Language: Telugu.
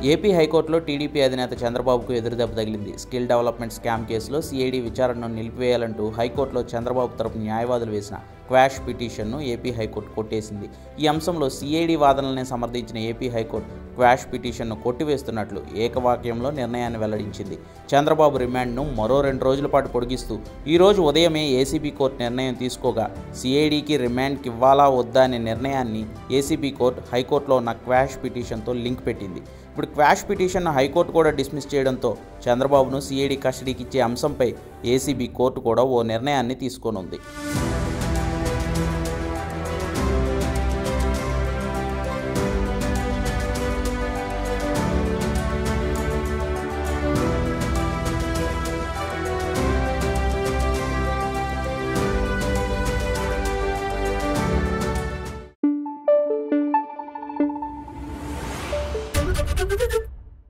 ఏపీ హైకోర్టులో టీడీపీ అధినేత చంద్రబాబుకు ఎదురుదెబ్బ తగిలింది స్కిల్ డెవలప్మెంట్ స్కామ్ కేసులో సిఐడి విచారణను నిలిపివేయాలంటూ హైకోర్టులో చంద్రబాబు తరపు న్యాయవాదులు వేసిన క్వాష్ పిటిషన్ను ఏపీ హైకోర్టు కొట్టేసింది ఈ అంశంలో సిఐడి వాదనల్ని సమర్థించిన ఏపీ హైకోర్టు క్వాష్ పిటిషన్ను కొట్టివేస్తున్నట్లు ఏకవాక్యంలో నిర్ణయాన్ని వెల్లడించింది చంద్రబాబు రిమాండ్ను మరో రెండు రోజుల పాటు పొడిగిస్తూ ఈ రోజు ఉదయమే ఏసీబీ కోర్టు నిర్ణయం తీసుకోగా సిఐడికి రిమాండ్కి ఇవ్వాలా వద్దా అనే నిర్ణయాన్ని ఏసీబీ కోర్టు హైకోర్టులో ఉన్న క్వాష్ పిటిషన్తో లింక్ పెట్టింది ఇప్పుడు క్వాష్ పిటిషన్ను హైకోర్టు కూడా డిస్మిస్ చేయడంతో చంద్రబాబును సిఐడి కస్టడీకి ఇచ్చే అంశంపై ఏసీబీ కోర్టు కూడా ఓ నిర్ణయాన్ని తీసుకోనుంది Thank you.